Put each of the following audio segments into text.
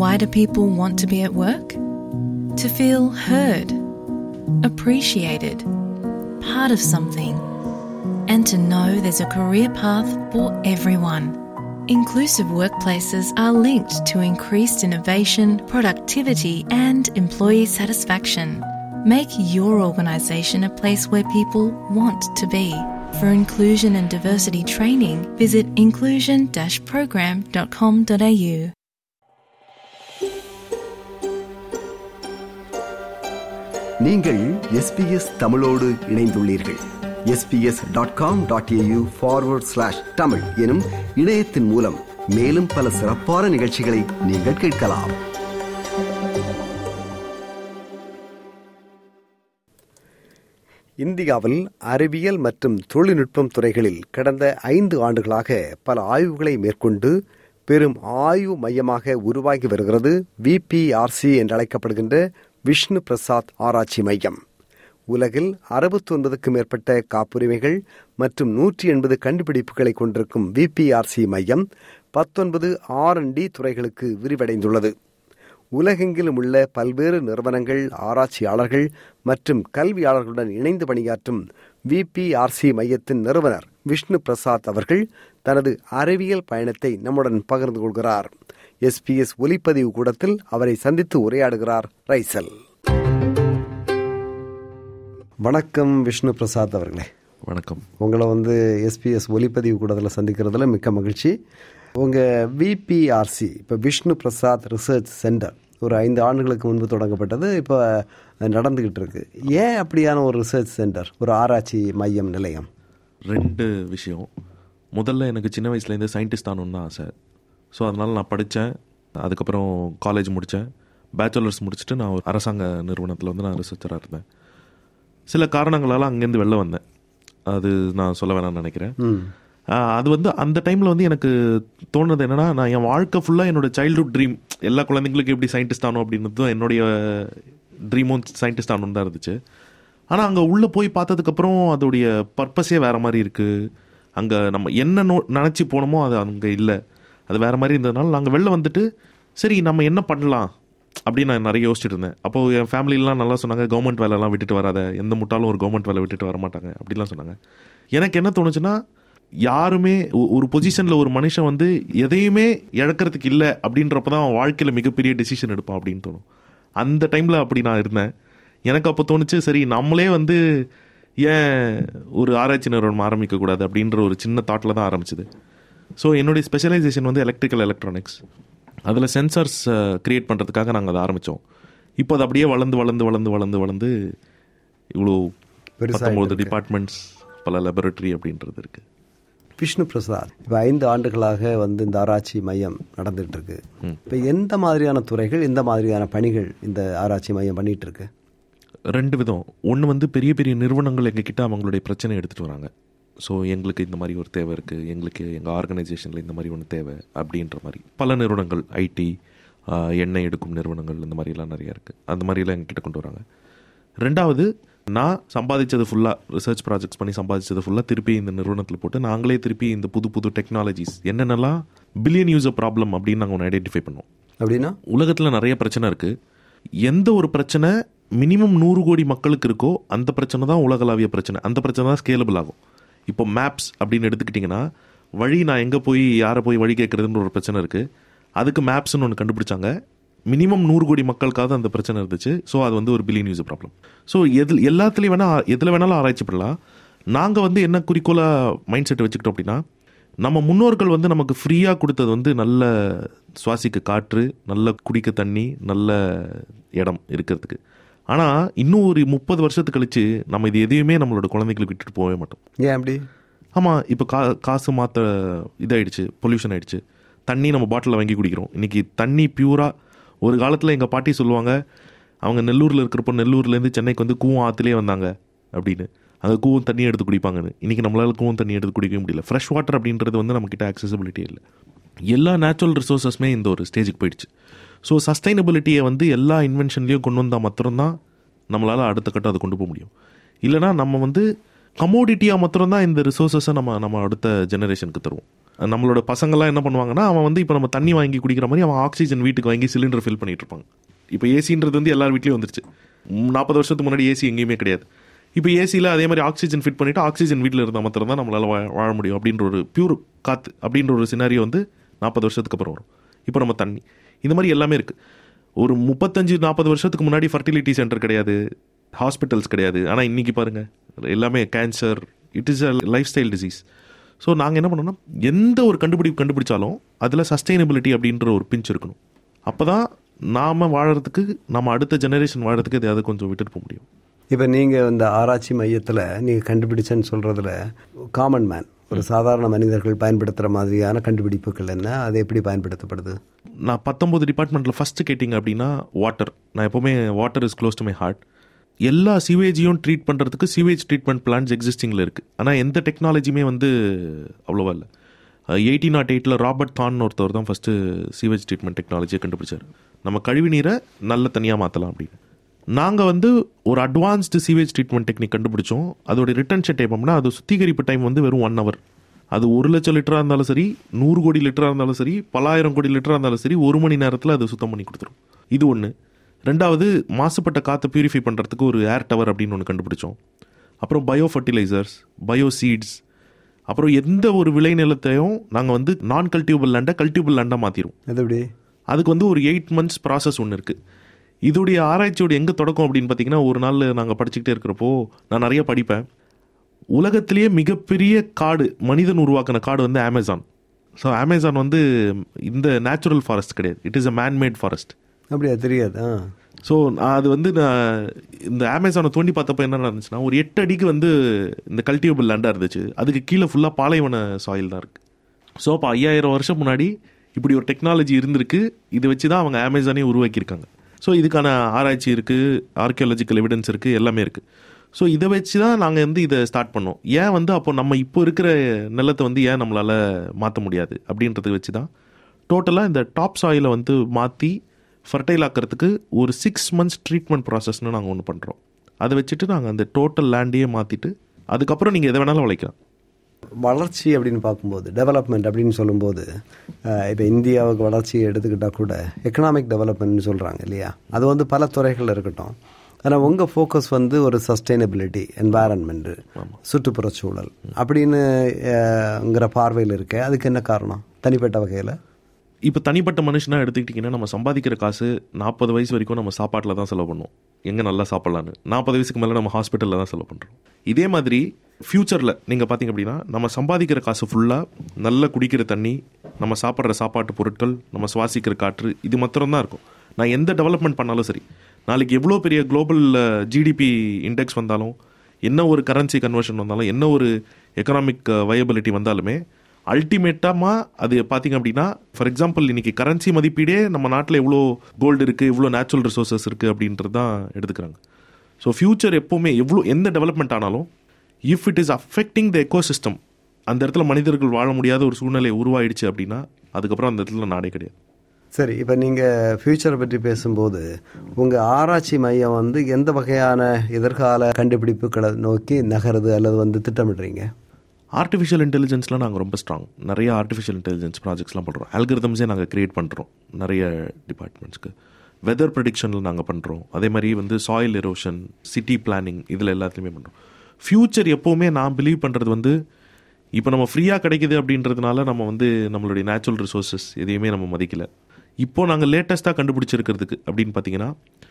Why do people want to be at work? To feel heard, appreciated, part of something, and to know there's a career path for everyone. Inclusive workplaces are linked to increased innovation, productivity, and employee satisfaction. Make your organisation a place where people want to be. For inclusion and diversity training, visit inclusion program.com.au. நீங்கள் SBS தமிழோடு இணைந்துள்ளீர்கள் SBS dot com dot AU forward slash Tamil எனும் இணையத்தின் மூலம் மேலும் பல சிறப்பான நிகழ்ச்சிகளை நீங்கள் கேட்கலாம் இந்தியாவில் அறிவியல் மற்றும் தொழில்நுட்பம் துறைகளில் கடந்த ஐந்து ஆண்டுகளாக பல ஆய்வுகளை மேற்கொண்டு பெரும் ஆய்வு மையமாக உருவாகி வருகிறது விபிஆர்சி என்றழைக்கப்படுகின்ற விஷ்ணு பிரசாத் ஆராய்ச்சி மையம் உலகில் அறுபத்தி ஒன்பதுக்கும் மேற்பட்ட காப்புரிமைகள் மற்றும் நூற்றி எண்பது கண்டுபிடிப்புகளை கொண்டிருக்கும் விபிஆர்சி மையம் பத்தொன்பது ஆர் டி துறைகளுக்கு விரிவடைந்துள்ளது உலகெங்கிலும் உள்ள பல்வேறு நிறுவனங்கள் ஆராய்ச்சியாளர்கள் மற்றும் கல்வியாளர்களுடன் இணைந்து பணியாற்றும் விபிஆர்சி மையத்தின் நிறுவனர் விஷ்ணு பிரசாத் அவர்கள் தனது அறிவியல் பயணத்தை நம்முடன் பகிர்ந்து கொள்கிறார் எஸ்பிஎஸ் ஒலிப்பதிவு கூடத்தில் அவரை சந்தித்து உரையாடுகிறார் ரைசல் வணக்கம் விஷ்ணு பிரசாத் அவர்களே வணக்கம் உங்களை வந்து எஸ்பிஎஸ் ஒலிப்பதிவு கூடத்தில் சந்திக்கிறதுல மிக்க மகிழ்ச்சி உங்கள் விபிஆர்சி இப்போ விஷ்ணு பிரசாத் ரிசர்ச் சென்டர் ஒரு ஐந்து ஆண்டுகளுக்கு முன்பு தொடங்கப்பட்டது இப்போ நடந்துக்கிட்டு இருக்கு ஏன் அப்படியான ஒரு ரிசர்ச் சென்டர் ஒரு ஆராய்ச்சி மையம் நிலையம் ரெண்டு விஷயம் முதல்ல எனக்கு சின்ன வயசுலேருந்து சயின்டிஸ்ட் ஆகணுன்னு தான் ஆசை ஸோ அதனால் நான் படித்தேன் அதுக்கப்புறம் காலேஜ் முடித்தேன் பேச்சுலர்ஸ் முடிச்சுட்டு நான் ஒரு அரசாங்க நிறுவனத்தில் வந்து நான் ரிசர்ச்சராக இருந்தேன் சில காரணங்களால் அங்கேருந்து வெளில வந்தேன் அது நான் சொல்ல வேணாம்னு நினைக்கிறேன் ஆஹ் அது வந்து அந்த டைமில் வந்து எனக்கு தோணுது என்னன்னா நான் என் வாழ்க்கை ஃபுல்லாக என்னோட சைல்ட்ஹுட் ட்ரீம் எல்லா குழந்தைங்களுக்கும் எப்படி சயின்டிஸ்ட் ஆகணும் அப்படின்றது தான் என்னுடைய ட்ரீமும் சயின்டிஸ்ட் ஆகணும் தான் இருந்துச்சு ஆனால் அங்கே உள்ளே போய் பார்த்ததுக்கப்புறம் அதோடைய பர்பஸே வேறு மாதிரி இருக்குது அங்கே நம்ம என்ன நோ நினச்சி போனோமோ அது அங்கே இல்லை அது வேறு மாதிரி இருந்ததுனால நாங்கள் வெளில வந்துட்டு சரி நம்ம என்ன பண்ணலாம் அப்படின்னு நான் நிறைய யோசிச்சுட்டு இருந்தேன் அப்போது என் ஃபேமிலிலாம் நல்லா சொன்னாங்க கவர்மெண்ட் வேலைலாம் விட்டுட்டு வராத எந்த முட்டாலும் ஒரு கவர்மெண்ட் வேலை விட்டுட்டு வர மாட்டாங்க அப்படிலாம் சொன்னாங்க எனக்கு என்ன தோணுச்சுன்னா யாருமே ஒ- ஒரு பொசிஷனில் ஒரு மனுஷன் வந்து எதையுமே இழக்கிறதுக்கு இல்லை அப்படின்றப்ப தான் அவன் வாழ்க்கையில் மிகப்பெரிய டெசிஷன் எடுப்பான் அப்படின்னு தோணும் அந்த டைமில் அப்படி நான் இருந்தேன் எனக்கு அப்போ தோணுச்சு சரி நம்மளே வந்து ஏன் ஒரு ஆராய்ச்சி நிறுவனம் ஆரம்பிக்கக்கூடாது அப்படின்ற ஒரு சின்ன தாட்டில் தான் ஆரம்பிச்சது ஸோ என்னுடைய ஸ்பெஷலைசேஷன் வந்து எலக்ட்ரிக்கல் எலக்ட்ரானிக்ஸ் அதில் சென்சார்ஸ் கிரியேட் பண்ணுறதுக்காக நாங்கள் அதை ஆரம்பித்தோம் இப்போ அது அப்படியே வளர்ந்து வளர்ந்து வளர்ந்து வளர்ந்து வளர்ந்து இவ்வளோ பெருசாயிட்டு பத்தொம்போது இருக்கு. டிபார்ட்மெண்ட்ஸ் பல லெபரட்டரி அப்படின்றது இருக்குது விஷ்ணு பிரசாத் இப்போ ஐந்து ஆண்டுகளாக வந்து இந்த ஆராய்ச்சி மையம் நடந்துட்டு இருக்கு இப்போ எந்த மாதிரியான துறைகள் எந்த மாதிரியான பணிகள் இந்த ஆராய்ச்சி மையம் பண்ணிட்டு இருக்கு ரெண்டு விதம் ஒன்று வந்து பெரிய பெரிய நிறுவனங்கள் எங்ககிட்ட அவங்களுடைய பிரச்சனை எடுத்துகிட்டு வராங்க ஸோ எங்களுக்கு இந்த மாதிரி ஒரு தேவை இருக்குது எங்களுக்கு எங்கள் ஆர்கனைசேஷனில் இந்த மாதிரி ஒன்று தேவை அப்படின்ற மாதிரி பல நிறுவனங்கள் ஐடி எண்ணெய் எடுக்கும் நிறுவனங்கள் இந்த மாதிரிலாம் நிறைய இருக்குது அந்த மாதிரிலாம் எங்ககிட்ட கொண்டு வராங்க ரெண்டாவது நான் சம்பாதிச்சது ஃபுல்லாக ரிசர்ச் ப்ராஜெக்ட்ஸ் பண்ணி சம்பாதிச்சது ஃபுல்லாக திருப்பி இந்த நிறுவனத்தில் போட்டு நாங்களே திருப்பி இந்த புது புது டெக்னாலஜிஸ் என்னென்னலாம் பில்லியன் யூசர் ப்ராப்ளம் அப்படின்னு நாங்கள் ஒன்று ஐடென்டிஃபை பண்ணோம் அப்படின்னா உலகத்தில் நிறைய பிரச்சனை இருக்குது எந்த ஒரு பிரச்சனை மினிமம் நூறு கோடி மக்களுக்கு இருக்கோ அந்த பிரச்சனை தான் உலகளாவிய பிரச்சனை அந்த பிரச்சனை தான் ஸ்கேலபிள் ஆகும் இப்போ மேப்ஸ் அப்படின்னு எடுத்துக்கிட்டிங்கன்னா வழி நான் எங்கே போய் யாரை போய் வழி கேட்குறதுன்ற ஒரு பிரச்சனை இருக்குது அதுக்கு மேப்ஸ்னு ஒன்று கண்டுபிடிச்சாங்க மினிமம் நூறு கோடி மக்களுக்காவது அந்த பிரச்சனை இருந்துச்சு ஸோ அது வந்து ஒரு பில்லியன் யூஸ் ப்ராப்ளம் ஸோ எது எல்லாத்துலேயும் வேணால் எதில் வேணாலும் ஆராய்ச்சி பண்ணலாம் நாங்கள் வந்து என்ன குறிக்கோளாக மைண்ட் செட் வச்சுக்கிட்டோம் அப்படின்னா நம்ம முன்னோர்கள் வந்து நமக்கு ஃப்ரீயாக கொடுத்தது வந்து நல்ல சுவாசிக்க காற்று நல்ல குடிக்க தண்ணி நல்ல இடம் இருக்கிறதுக்கு ஆனால் இன்னும் ஒரு முப்பது வருஷத்துக்கு கழிச்சு நம்ம இது எதையுமே நம்மளோட குழந்தைகளுக்கு விட்டுட்டு போகவே மாட்டோம் ஏன் அப்படி ஆமாம் இப்போ கா காசு மாற்ற இதாயிடுச்சு பொல்யூஷன் ஆயிடுச்சு தண்ணி நம்ம பாட்டிலில் வாங்கி குடிக்கிறோம் இன்றைக்கி தண்ணி பியூராக ஒரு காலத்தில் எங்கள் பாட்டி சொல்லுவாங்க அவங்க நெல்லூரில் இருக்கிறப்போ நெல்லூர்லேருந்து சென்னைக்கு வந்து கூவம் ஆற்றுலேயே வந்தாங்க அப்படின்னு அங்கே கூவம் தண்ணி எடுத்து குடிப்பாங்கன்னு இன்றைக்கி நம்மளால் கூவம் தண்ணி எடுத்து குடிக்கவே முடியல ஃப்ரெஷ் வாட்டர் அப்படின்றது வந்து நம்மக்கிட்ட accessibility இல்லை எல்லா நேச்சுரல் ரிசோர்ஸஸுமே இந்த ஒரு ஸ்டேஜுக்கு போயிடுச்சு ஸோ சஸ்டைனபிலிட்டியை வந்து எல்லா இன்வென்ஷன்லேயும் கொண்டு வந்தால் மாத்திரம்தான் நம்மளால் அடுத்த கட்டம் அதை கொண்டு போக முடியும் இல்லைனா நம்ம வந்து கமோடிட்டியாக மாத்திரம்தான் இந்த ரிசோர்ஸஸை நம்ம நம்ம அடுத்த ஜெனரேஷனுக்கு தருவோம் நம்மளோட பசங்கள்லாம் என்ன பண்ணுவாங்கன்னா அவன் வந்து இப்போ நம்ம தண்ணி வாங்கி குடிக்கிற மாதிரி அவன் ஆக்சிஜன் வீட்டுக்கு வாங்கி சிலிண்டர் ஃபில் பண்ணிட்டு இருப்பாங்க இப்போ ஏசின்றது வந்து எல்லார் வீட்லேயும் வந்துருச்சு நாற்பது வருஷத்துக்கு முன்னாடி ஏசி எங்கேயுமே கிடையாது இப்போ ஏசியில் அதே மாதிரி ஆக்சிஜன் ஃபிட் பண்ணிவிட்டு ஆக்சிஜன் வீட்டில் இருந்தால் மாத்திரம் தான் நம்மளால் வாழ வாழ முடியும் அப்படின்ற ஒரு பியூர் காற்று அப்படின்ற ஒரு சினாரியோ வந்து நாற்பது வருஷத்துக்கு அப்புறம் வரும் இப்போ நம்ம தண்ணி இந்த மாதிரி எல்லாமே இருக்குது ஒரு முப்பத்தஞ்சு நாற்பது வருஷத்துக்கு முன்னாடி ஃபர்டிலிட்டி சென்டர் கிடையாது ஹாஸ்பிட்டல்ஸ் கிடையாது ஆனால் இன்றைக்கி பாருங்கள் எல்லாமே cancer it is a lifestyle disease so நாங்கள் என்ன பண்ணோம்னா எந்த ஒரு கண்டுபிடிப்பு கண்டுபிடிச்சாலும் அதில் சஸ்டைனபிலிட்டி அப்படின்ற ஒரு பிஞ்ச் இருக்கணும் அப்போ தான் நாம் வாழறதுக்கு நம்ம அடுத்த ஜெனரேஷன் வாழறதுக்கு எதையாவது கொஞ்சம் விட்டுட்டு போக முடியும் இப்போ நீங்கள் இந்த ஆராய்ச்சி மையத்தில் நீங்கள் கண்டுபிடிச்சேன்னு சொல்கிறதுல காமன் மேன் ஒரு சாதாரண மனிதர்கள் பயன்படுத்துகிற மாதிரியான கண்டுபிடிப்புகள் என்ன அது எப்படி பயன்படுத்தப்படுது நான் பத்தொம்போது டிபார்ட்மெண்ட்டில் ஃபஸ்ட்டு கேட்டிங்க அப்படின்னா வாட்டர் நான் எப்போவுமே water is close to my heart எல்லா சிவேஜையும் ட்ரீட் பண்ணுறதுக்கு சிவேஜ் ட்ரீட்மெண்ட் பிளான்ஸ் எக்ஸிஸ்டிங்கில் இருக்குது ஆனால் எந்த டெக்னாலஜியுமே வந்து அவ்வளோவா இல்லை எயிட்டீன் நாட் எயிட்டில் ராபர்ட் தான் ஒருத்தவர் தான் ஃபஸ்ட்டு சிவேஜ் ட்ரீட்மெண்ட் டெக்னாலஜியை கண்டுபிடிச்சார் நம்ம கழிவு நீரை நல்ல தனியாக மாற்றலாம் அப்படின்னு நாங்கள் வந்து ஒரு அட்வான்ஸ்டு சீவேஜ் ட்ரீட்மெண்ட் டெக்னிக் கண்டுபிடிச்சோம் அதோட ரிட்டர்ன்ஷன் டைம் அப்படின்னா அது சுத்திகரிப்பு டைம் வந்து வெறும் ஒன் ஹவர் அது ஒரு லட்சம் லிட்டராக இருந்தாலும் சரி நூறு கோடி லிட்டராக இருந்தாலும் சரி பலாயிரம் கோடி லிட்டராக இருந்தாலும் சரி ஒரு மணி நேரத்தில் அது சுத்தம் பண்ணி கொடுத்துரும் இது ஒன்று ரெண்டாவது மாசுபட்ட காற்றை பியூரிஃபை பண்ணுறதுக்கு ஒரு ஏர் டவர் அப்படின்னு ஒன்று கண்டுபிடிச்சோம் அப்புறம் பயோ ஃபர்டிலைசர்ஸ் பயோ சீட்ஸ் அப்புறம் எந்த ஒரு விளைநிலத்தையும் நாங்கள் வந்து நான் கல்டியூபிள் லேண்டை கல்டியூபிள் லேண்டாக மாற்றிடுவோம் அது எப்படி அதுக்கு வந்து ஒரு எயிட் மந்த்ஸ் ப்ராசஸ் ஒன்று இருக்குது இதோடைய ஆராய்ச்சியோட எங்கே தொடக்கம் அப்படின்னு பார்த்தீங்கன்னா ஒரு நாள் நாங்கள் படிச்சுக்கிட்டே இருக்கிறப்போ நான் நிறைய படிப்பேன் உலகத்திலேயே மிகப்பெரிய காடு மனிதன் உருவாக்கின காடு வந்து அமேசான் ஸோ அமேசான் வந்து இந்த நேச்சுரல் ஃபாரஸ்ட் கிடையாது it is a manmade forest அப்படியா தெரியாது ஆ ஸோ அது வந்து நான் இந்த அமேசானை தோண்டி பார்த்தப்ப என்ன நடந்துச்சுன்னா ஒரு எட்டு அடிக்கு வந்து இந்த கல்டிவேபிள் லேண்டாக இருந்துச்சு அதுக்கு கீழே ஃபுல்லாக பாலைவன சாயில் தான் இருக்குது ஸோ அப்போ ஐயாயிரம் வருஷம் முன்னாடி இப்படி ஒரு டெக்னாலஜி இருந்திருக்கு இதை வச்சு தான் அவங்க அமேசானே உருவாக்கியிருக்காங்க ஸோ இதுக்கான ஆராய்ச்சி இருக்குது ஆர்கியாலஜிக்கல் எவிடன்ஸ் இருக்குது எல்லாமே இருக்குது ஸோ இதை வச்சு தான் நாங்கள் வந்து இதை ஸ்டார்ட் பண்ணோம் ஏன் வந்து அப்போ நம்ம இப்போ இருக்கிற நிலத்தை வந்து ஏன் நம்மளால் மாற்ற முடியாது அப்படின்றத வச்சு தான் டோட்டலாக இந்த டாப் சாயிலை வந்து மாற்றி ஃபர்டைல் ஆக்கிறதுக்கு ஒரு சிக்ஸ் மந்த்ஸ் ட்ரீட்மெண்ட் ப்ராசஸ்னு நாங்கள் ஒன்று பண்ணுறோம் அதை வச்சுட்டு நாங்கள் அந்த டோட்டல் லேண்டையே மாற்றிட்டு அதுக்கப்புறம் நீங்கள் எதை வேணாலும் விளைக்கலாம் வளர்ச்சி அப்படின்னு பார்க்கும்போது டெவலப்மெண்ட் அப்படின்னு சொல்லும்போது இப்போ இந்தியாவுக்கு வளர்ச்சியை எடுத்துக்கிட்டால் கூட எக்கனாமிக் டெவலப்மெண்ட்னு சொல்கிறாங்க இல்லையா அது வந்து பல துறைகளில் இருக்கட்டும் ஆனால் உங்கள் ஃபோக்கஸ் வந்து ஒரு சஸ்டைனபிலிட்டி என்வாரன்மெண்ட்டு சுற்றுப்புறச் சூழல் அப்படின்னுங்கிற பார்வையில் இருக்க அதுக்கு என்ன காரணம் தனிப்பட்ட வகையில் இப்போ தனிப்பட்ட மனுஷனாக எடுத்துக்கிட்டிங்கன்னா நம்ம சம்பாதிக்கிற காசு நாற்பது வயசு வரைக்கும் நம்ம சாப்பாட்டில் தான் செலவு பண்ணுவோம் எங்கே நல்லா சாப்பிட்லான்னு நாற்பது வயசுக்கு மேலே நம்ம ஹாஸ்பிட்டலில் தான் செலவு பண்ணுறோம் இதே மாதிரி ஃப்யூச்சரில் நீங்கள் பார்த்தீங்க அப்படின்னா நம்ம சம்பாதிக்கிற காசு ஃபுல்லாக நல்ல குடிக்கிற தண்ணி நம்ம சாப்பிட்ற சாப்பாட்டு பொருட்கள் நம்ம சுவாசிக்கிற காற்று இது மாத்திரம் தான் இருக்கும் நான் எந்த டெவலப்மெண்ட் பண்ணாலும் சரி நாளைக்கு எவ்வளோ பெரிய குளோபல் ஜிடிபி இண்டெக்ஸ் வந்தாலும் என்ன ஒரு கரன்சி கன்வர்ஷன் வந்தாலும் என்ன ஒரு எக்கனாமிக் வயபிலிட்டி வந்தாலுமே அல்டிமேட்டமாக அது பார்த்தீங்க அப்படின்னா ஃபார் எக்ஸாம்பிள் இன்னைக்கு கரன்சி மதிப்பீடே நம்ம நாட்டில் எவ்வளோ கோல்டு இருக்குது இவ்வளோ நேச்சுரல் ரிசோர்ஸஸ் இருக்குது அப்படின்றது தான் எடுத்துக்கிறாங்க ஸோ ஃப்யூச்சர் எப்போவுமே எவ்வளோ எந்த டெவலப்மெண்ட் ஆனாலும் if it is affecting the ecosystem அந்த இடத்துல மனிதர்கள் வாழ முடியாத ஒரு சூழ்நிலை உருவாயிடுச்சு அப்படின்னா அதுக்கப்புறம் அந்த இடத்துல நாடே கிடையாது சரி இப்போ நீங்கள் ஃப்யூச்சரை பற்றி பேசும்போது உங்கள் ஆராய்ச்சி மையம் வந்து எந்த வகையான எதிர்கால கண்டுபிடிப்புகளை நோக்கி நகருது அல்லது வந்து திட்டமிடுறீங்க ஆர்டிஃபிஷியல் இன்டெலிஜென்ஸில் நாங்கள் ரொம்ப ஸ்ட்ராங் நிறைய ஆர்டிஃபிஷியல் இன்டெலிஜென்ஸ் ப்ராஜெக்ட்ஸ்லாம் பண்ணுறோம் ஆல்கிரிதம்ஸே நாங்கள் க்ரியேட் பண்ணுறோம் நிறைய டிபார்ட்மெண்ட்ஸ்க்கு வெதர் ப்ரடிக்ஷனில் நாங்கள் பண்ணுறோம் அதே மாதிரி வந்து சாயில் எரோஷன் சிட்டி பிளானிங் இதில் எல்லாத்துலேயுமே பண்ணுறோம் ஃப்யூச்சர் எப்போவுமே நான் பிலீவ் பண்ணுறது வந்து இப்போ நம்ம ஃப்ரீயாக கிடைக்குது அப்படின்றதுனால நம்ம வந்து நம்மளுடைய நேச்சுரல் ரிசோர்ஸஸ் எதையுமே நம்ம மதிக்கல இப்போது நாங்கள் லேட்டஸ்ட்டாக கண்டுபிடிச்சிருக்கிறதுக்கு அப்படின்னு பார்த்தீங்கன்னா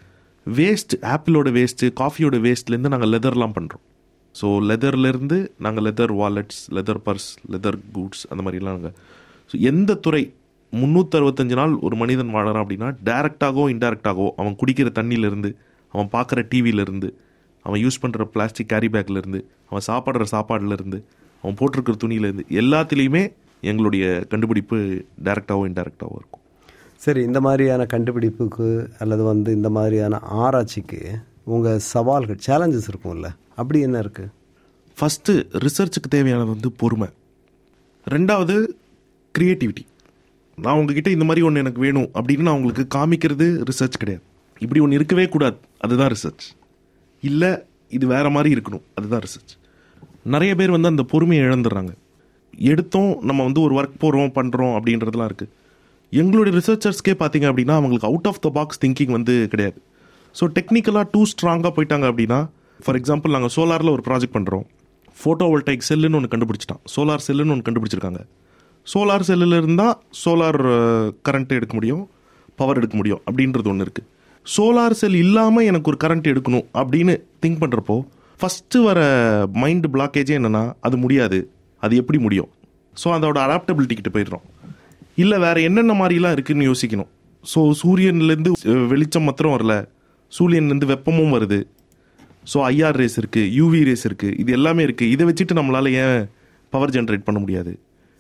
வேஸ்ட் ஆப்பிளோட வேஸ்ட்டு காஃபியோட வேஸ்ட்லேருந்து நாங்கள் லெதர்லாம் பண்ணுறோம் ஸோ லெதர்லேருந்து நாங்கள் leather wallets leather purse leather goods அந்த மாதிரிலாம் நாங்கள் ஸோ எந்த துறை முந்நூற்றறுபத்தஞ்சு நாள் ஒரு மனிதன் வாழறான் அப்படின்னா டேரெக்டாகவோ இன்டெரக்டாகவோ அவன் குடிக்கிற தண்ணியிலேருந்து அவன் பார்க்குற டிவியிலேருந்து அவன் யூஸ் பண்ணுற பிளாஸ்டிக் கேரி பேக்லேருந்து அவன் சாப்பிட்ற சாப்பாடுலேருந்து அவன் போட்டிருக்கிற துணியிலேருந்து எல்லாத்துலேயுமே எங்களுடைய கண்டுபிடிப்பு டேரெக்டாகவோ இன்டெரக்டாகவோ இருக்கும் சரி இந்த மாதிரியான கண்டுபிடிப்புக்கு அல்லது வந்து இந்த மாதிரியான ஆராய்ச்சிக்கு உங்கள் சவால்கள் சேலஞ்சஸ் இருக்கும்ல அப்படி என்ன இருக்குது ஃபஸ்ட்டு ரிசர்ச்சுக்கு தேவையானது வந்து பொறுமை ரெண்டாவது க்ரியேட்டிவிட்டி நான் உங்ககிட்ட இந்த மாதிரி ஒன்று எனக்கு வேணும் அப்படின்னு நான் உங்களுக்கு காமிக்கிறது ரிசர்ச் கிடையாது இப்படி ஒன்று இருக்கவே கூடாது அதுதான் ரிசர்ச் இல்லை இது வேற மாதிரி இருக்கணும் அதுதான் ரிசர்ச் நிறைய பேர் வந்து அந்த பொறுமையை இழந்துடுறாங்க எடுத்தோம் நம்ம வந்து ஒரு ஒர்க் போகிறோம் பண்ணுறோம் அப்படின்றதுலாம் இருக்குது எங்களுடைய ரிசர்ச்சர்ஸ்க்கே பார்த்தீங்க அப்படின்னா அவங்களுக்கு out of the box thinking வந்து கிடையாது ஸோ டெக்னிக்கலாக டூ ஸ்ட்ராங்காக போயிட்டாங்க அப்படின்னா ஃபார் எக்ஸாம்பிள் நாங்கள் சோலாரில் ஒரு ப்ராஜெக்ட் பண்ணுறோம் ஃபோட்டோ வோல்டைக் செல்லுன்னு ஒன்று கண்டுபிடிச்சிட்டான் சோலார் செல்லுன்னு ஒன்று கண்டுபிடிச்சிருக்காங்க சோலார் செல்லில் இருந்தால் சோலார் கரண்ட் எடுக்க முடியும் பவர் எடுக்க முடியும் அப்படின்றது ஒன்று இருக்குது சோலார் செல் இல்லாமல் எனக்கு ஒரு கரண்ட் எடுக்கணும் அப்படின்னு திங்க் பண்ணுறப்போ ஃபஸ்ட்டு வர மைண்ட் பிளாக்கேஜே என்னென்னா அது முடியாது அது எப்படி முடியும் ஸோ அதோட அடாப்டபிலிட்டி கிட்ட போயிடுறோம் இல்லை வேற என்னென்ன மாதிரிலாம் இருக்குன்னு யோசிக்கணும் ஸோ சூரியன்லேருந்து வெளிச்சம் மாத்திரம் வரல சூரியன்லேருந்து வெப்பமும் வருது ஸோ ஐஆர் ரேஸ் இருக்குது யூவி ரேஸ் இருக்குது இது எல்லாமே இருக்குது இதை வச்சுட்டு நம்மளால் ஏன் பவர் ஜென்ரேட் பண்ண முடியாது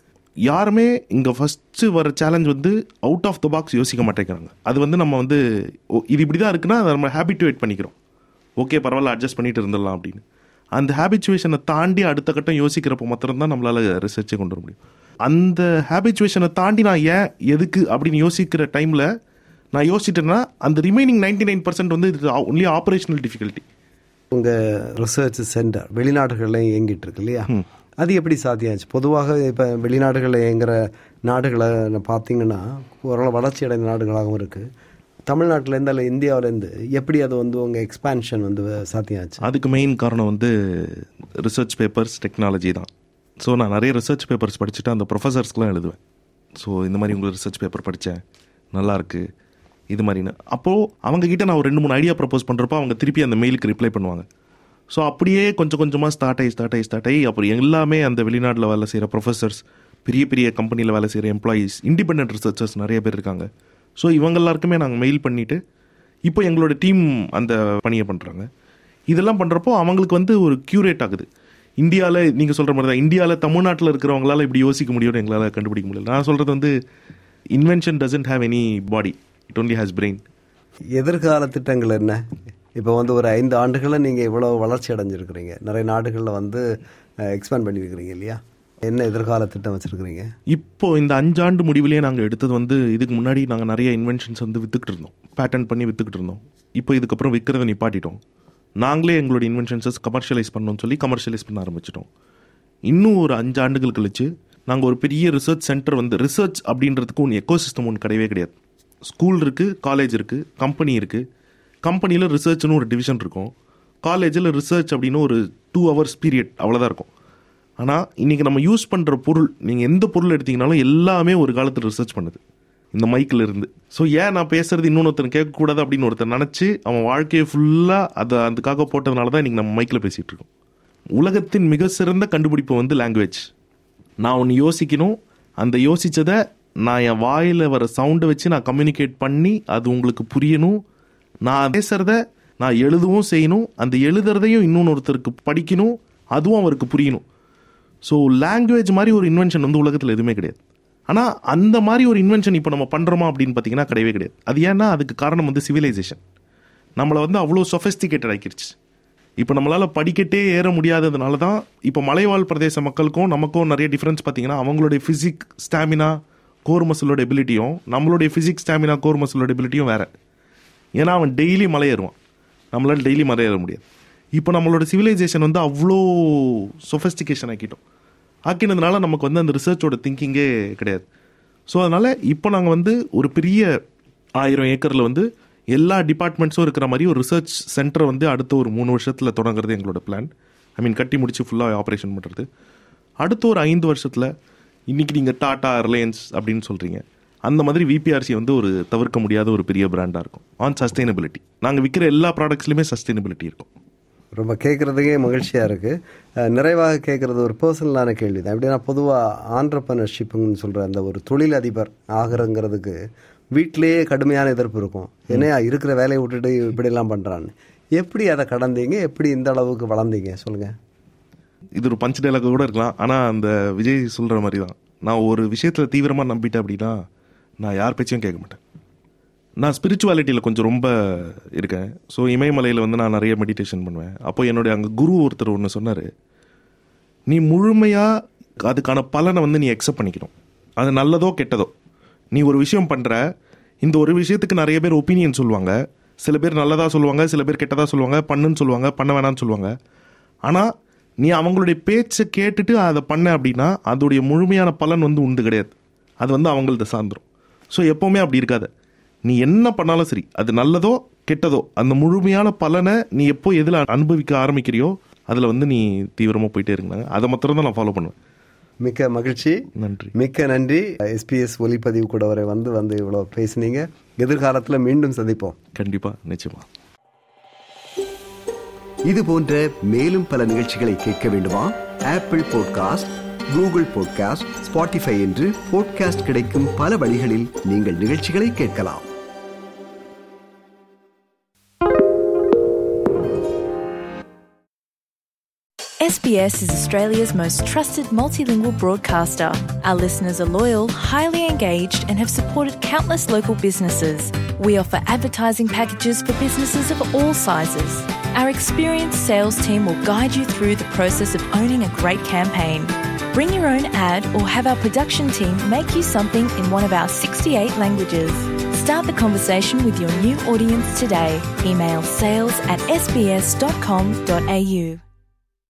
யாருமே இங்கே ஃபஸ்ட்டு வர சேலஞ்ச் வந்து அவுட் ஆஃப் த பாக்ஸ் யோசிக்க மாட்டேங்கிறாங்க அது வந்து நம்ம வந்து ஓ, இது இப்படி தான் இருக்குன்னா அதை நம்ம ஹேபிட்டுவேட் பண்ணிக்கிறோம் ஓகே பரவாயில்ல அட்ஜஸ்ட் பண்ணிட்டு இருந்துடலாம் அப்படின்னு அந்த ஹேபிச்சுவேஷனை தாண்டி அடுத்த கட்டம் யோசிக்கிறப்போ மாத்திரம்தான் நம்மளால் ரிசர்ச்சே கொண்டு வர முடியும் அந்த ஹேபிச்சுவேஷனை தாண்டி நான் ஏன் எதுக்கு அப்படின்னு யோசிக்கிற டைமில் நான் யோசிச்சிட்டேன்னா அந்த ரிமைனிங் நைன்டி நைன் பர்சன்ட் வந்து இது ஒன்லி ஆப்ரேஷனல் டிஃபிகல்ட்டி உங்க ரிசர்ச் சென்டர் வெளிநாடுகள்லையும் இயங்கிட்டு இருக்கு இல்லையா அது எப்படி சாத்தியாச்சு பொதுவாக இப்போ வெளிநாடுகளில் இயங்குற நாடுகளை பார்த்தீங்கன்னா ஓரளவு வளர்ச்சி அடைந்த நாடுகளாகவும் இருக்குது தமிழ்நாட்டிலேருந்து அல்ல இந்தியாவிலேருந்து எப்படி அது வந்து உங்கள் எக்ஸ்பான்ஷன் வந்து சாத்தியாச்சு அதுக்கு மெயின் காரணம் வந்து ரிசர்ச் பேப்பர்ஸ் டெக்னாலஜி தான் ஸோ நான் நிறைய ரிசர்ச் பேப்பர்ஸ் படிச்சுட்டு அந்த ப்ரொஃபஸர்ஸ்க்குலாம் எழுதுவேன் ஸோ இந்த மாதிரி உங்களுக்கு ரிசர்ச் பேப்பர் படித்தேன் நல்லா இருக்கு இது மாதிரின்னு அப்போது அவங்க கிட்ட நான் ஒரு ரெண்டு மூணு ஐடியா ப்ரப்போஸ் பண்ணுறப்போ அவங்க திருப்பி அந்த மெயிலுக்கு ரிப்ளை பண்ணுவாங்க ஸோ அப்படியே கொஞ்சம் கொஞ்சமாக ஸ்டார்ட் ஆகி ஸ்டார்ட் ஆகி ஸ்டார்ட் ஆகி அப்புறம் எல்லாமே அந்த வெளிநாட்டில் வேலை செய்கிற ப்ரொஃபஸர்ஸ் பெரிய பெரிய கம்பெனியில் வேலை செய்கிற எம்ப்ளாயீஸ் இண்டிபெண்டன்ட் ரிசர்ச்சர்ஸ் நிறைய பேர் இருக்காங்க ஸோ இவங்க எல்லாருக்குமே நாங்கள் மெயில் பண்ணிவிட்டு இப்போ எங்களோட டீம் அந்த பணியை பண்ணுறாங்க இதெல்லாம் பண்ணுறப்போ அவங்களுக்கு வந்து ஒரு க்யூரேட் ஆகுது இந்தியாவில் நீங்கள் சொல்கிற மாதிரி தான் இந்தியாவில் தமிழ்நாட்டில் இருக்கிறவங்களால இப்படி யோசிக்க முடியும்னு எங்களால் கண்டுபிடிக்க முடியல நான் சொல்கிறது வந்து invention doesn't have anybody it only has brain எதிர்கால திட்டங்கள் என்ன இப்போ வந்து ஒரு ஐந்து ஆண்டுகளில் நீங்கள் இவ்வளோ வளர்ச்சி அடைஞ்சிருக்கிறீங்க நிறைய நாடுகளில் வந்து எக்ஸ்பேண்ட் பண்ணியிருக்கிறீங்க இல்லையா என்ன எதிர்கால திட்டம் வச்சுருக்கிறீங்க இப்போ இந்த அஞ்சாண்டு முடிவிலேயே நாங்கள் எடுத்தது வந்து இதுக்கு முன்னாடி நாங்கள் நிறைய இன்வென்ஷன்ஸ் வந்து வித்துக்கிட்டு இருந்தோம் பேட்டன் பண்ணி வித்துக்கிட்டு இருந்தோம் இப்போ இதுக்கப்புறம் விற்கிறத நிப்பாட்டிட்டோம் நாங்களே எங்களோட இன்வென்ஷன்ஸஸ் கமர்ஷியலைஸ் பண்ணணும்னு சொல்லி கமர்ஷியலைஸ் பண்ண ஆரம்பிச்சிட்டோம் இன்னும் ஒரு அஞ்சு ஆண்டுகள் கழிச்சு நாங்கள் ஒரு பெரிய ரிசர்ச் சென்டர் வந்து ரிசர்ச் அப்படின்றதுக்கு ஒன்று எக்கோசிஸ்டம் ஒன்று கிடையவே கிடையாது ஸ்கூல் இருக்குது காலேஜ் இருக்குது கம்பெனி இருக்குது கம்பெனியில் ரிசர்ச்னு ஒரு டிவிஷன் இருக்கும் காலேஜில் ரிசர்ச் அப்படின்னு ஒரு டூ ஹவர்ஸ் பீரியட் அவ்வளோதான் இருக்கும் ஆனால் இன்றைக்கி நம்ம யூஸ் பண்ணுற பொருள் நீங்கள் எந்த பொருள் எடுத்தீங்கனாலும் எல்லாமே ஒரு காலத்தில் ரிசர்ச் பண்ணுது இந்த மைக்கில் இருந்து ஸோ ஏன் நான் பேசுறது இன்னொருத்தன் கேட்கக்கூடாது அப்படின்னு ஒருத்தர் நினச்சி அவன் வாழ்க்கையை ஃபுல்லாக அதை அதுக்காக போட்டதுனால தான் இன்றைக்கி நம்ம மைக்கில் பேசிகிட்டு இருக்கோம் உலகத்தின் மிக சிறந்த கண்டுபிடிப்பு வந்து லாங்குவேஜ் நான் ஒன்று யோசிக்கணும் அந்த யோசிச்சதை நான் என் வாயில் வர சவுண்டை வச்சு நான் கம்யூனிகேட் பண்ணி அது உங்களுக்கு புரியணும் நான் பேசுறத நான் எழுதவும் செய்யணும் அந்த எழுதுறதையும் இன்னொன்று ஒருத்தருக்கு படிக்கணும் அதுவும் அவருக்கு புரியணும் ஸோ லாங்குவேஜ் மாதிரி ஒரு இன்வென்ஷன் வந்து உலகத்தில் எதுவுமே கிடையாது ஆனால் அந்த மாதிரி ஒரு இன்வென்ஷன் இப்போ நம்ம பண்ணுறோமா அப்படின்னு பார்த்தீங்கன்னா கிடையவே கிடையாது அது ஏன்னா அதுக்கு காரணம் வந்து சிவிலைசேஷன் நம்மளை வந்து அவ்வளோ சொஃபஸ்டிகேட்டட் ஆக்கிருச்சு இப்போ நம்மளால் படிக்கட்டே ஏற முடியாததுனால தான் இப்போ மலைவாழ் பிரதேச மக்களுக்கும் நமக்கும் நிறைய டிஃப்ரென்ஸ் பார்த்தீங்கன்னா அவங்களுடைய ஃபிசிக் ஸ்டாமினா கோர் மசிலோட எபிலிட்டியும் நம்மளுடைய ஃபிசிக் ஸ்டாமினா கோர் மசிலோட எபிலிட்டியும் வேற ஏன்னா அவன் டெய்லி மலை ஏறுவான் நம்மளால் டெய்லி மலை ஏற முடியாது இப்போ நம்மளோட சிவிலைசேஷன் வந்து அவ்வளோ சொஃபஸ்டிகேஷன் ஆக்கிட்டோம் ஆக்கினதுனால நமக்கு வந்து அந்த ரிசர்ச்சோட திங்கிங்கே கிடையாது ஸோ அதனால் இப்போ நாங்கள் வந்து ஒரு பெரிய ஆயிரம் ஏக்கரில் வந்து எல்லா டிபார்ட்மெண்ட்ஸும் இருக்கிற மாதிரி ஒரு ரிசர்ச் சென்டரை வந்து அடுத்த ஒரு மூணு வருஷத்தில் தொடங்குறது எங்களோட பிளான் ஐ மீன் கட்டி முடிச்சு ஃபுல்லாக ஆப்ரேஷன் பண்ணுறது அடுத்த ஒரு ஐந்து வருஷத்தில் இன்னைக்கு நீங்கள் டாடா ரிலையன்ஸ் அப்படின்னு சொல்கிறீங்க அந்த மாதிரி விபிஆர்சி வந்து ஒரு தவிர்க்க முடியாத ஒரு பெரிய பிராண்டாக இருக்கும் ஆன் சஸ்டைனபிலிட்டி நாங்கள் விற்கிற எல்லா ப்ராடக்ட்ஸ்லையுமே சஸ்டைனபிலிட்டி இருக்கும் ரொம்ப கேட்குறதுக்கே மகிழ்ச்சியாக இருக்குது நிறைவாக கேட்குறது ஒரு பர்சனலான கேள்வி தான் எப்படின்னா பொதுவாக ஆண்டர்பனர்ஷிப்புன்னு சொல்கிற அந்த ஒரு தொழிலதிபர் ஆகிறங்கிறதுக்கு வீட்டிலேயே கடுமையான எதிர்ப்பு இருக்கும் என்னையா இருக்கிற வேலையை விட்டுட்டு இப்படியெல்லாம் பண்ணுறான்னு எப்படி அதை கடந்தீங்க எப்படி இந்த அளவுக்கு வளர்ந்தீங்க சொல்லுங்கள் இது ஒரு பஞ்ச் டைலாக் கூட இருக்கலாம் ஆனால் அந்த விஜய் சொல்கிற மாதிரி தான் நான் ஒரு விஷயத்தில் தீவிரமாக நம்பிட்டேன் அப்படின்னா நான் யார் பேச்சையும் கேட்க மாட்டேன் நான் ஸ்பிரிச்சுவாலிட்டியில் கொஞ்சம் ரொம்ப இருக்கேன் ஸோ இமயமலையில் வந்து நான் நிறைய மெடிடேஷன் பண்ணுவேன் அப்போ என்னுடைய அங்கே குரு ஒருத்தர் ஒன்று சொன்னார் நீ முழுமையாக அதுக்கான பலனை வந்து நீ அக்செப்ட் பண்ணிக்கணும் அது நல்லதோ கெட்டதோ நீ ஒரு விஷயம் பண்ணுற இந்த ஒரு விஷயத்துக்கு நிறைய பேர் ஒப்பீனியன் சொல்லுவாங்க சில பேர் நல்லதாக சொல்லுவாங்க சில பேர் கெட்டதாக சொல்லுவாங்க பண்ணுன்னு சொல்லுவாங்க பண்ண வேணாம்னு சொல்லுவாங்க ஆனால் நீ அவங்களுடைய பேச்சை கேட்டுட்டு அதை பண்ண அப்படின்னா அதோடைய முழுமையான பலன் வந்து உண்டு கிடையாது அது வந்து அவங்கள்ட்ட சார்ந்துரும் ஸோ எப்போவுமே அப்படி இருக்காது நீ என்ன பண்ணாலும் சரி அது நல்லதோ கெட்டதோ அந்த முழுமையான பலனை நீ எப்போ எதில் அனுபவிக்க ஆரம்பிக்கிறியோ அதில் வந்து நீ தீவிரமாக போயிட்டே இருந்தாங்க அதை மாத்திரம் தான் நான் ஃபாலோ பண்ணுவேன் மிக்க மகிழ்ச்சி நன்றி மிக்க நன்றி எஸ்பிஎஸ் ஒலிப்பதிவு கூட வரை வந்து வந்து இவ்வளோ பேசுனீங்க எதிர்காலத்தில் மீண்டும் சந்திப்போம் கண்டிப்பாக நிச்சயமா இது போன்ற மேலும் பல நிகழ்ச்சிகளை கேட்க வேண்டுமா Apple podcast Google podcast Spotify என்று பாட்காஸ்ட் கிடைக்கும் பல வழிகளில் நீங்கள் நிகழ்ச்சிகளை கேட்கலாம் SBS is Australia's most trusted multilingual broadcaster. Our listeners are loyal, highly engaged, and have supported countless local businesses. We offer advertising packages for businesses of all sizes. Our experienced sales team will guide you through the process of owning a great campaign. Bring your own ad or have our production team make you something in one of our 68 languages. Start the conversation with your new audience today. Email sales at sbs.com.au.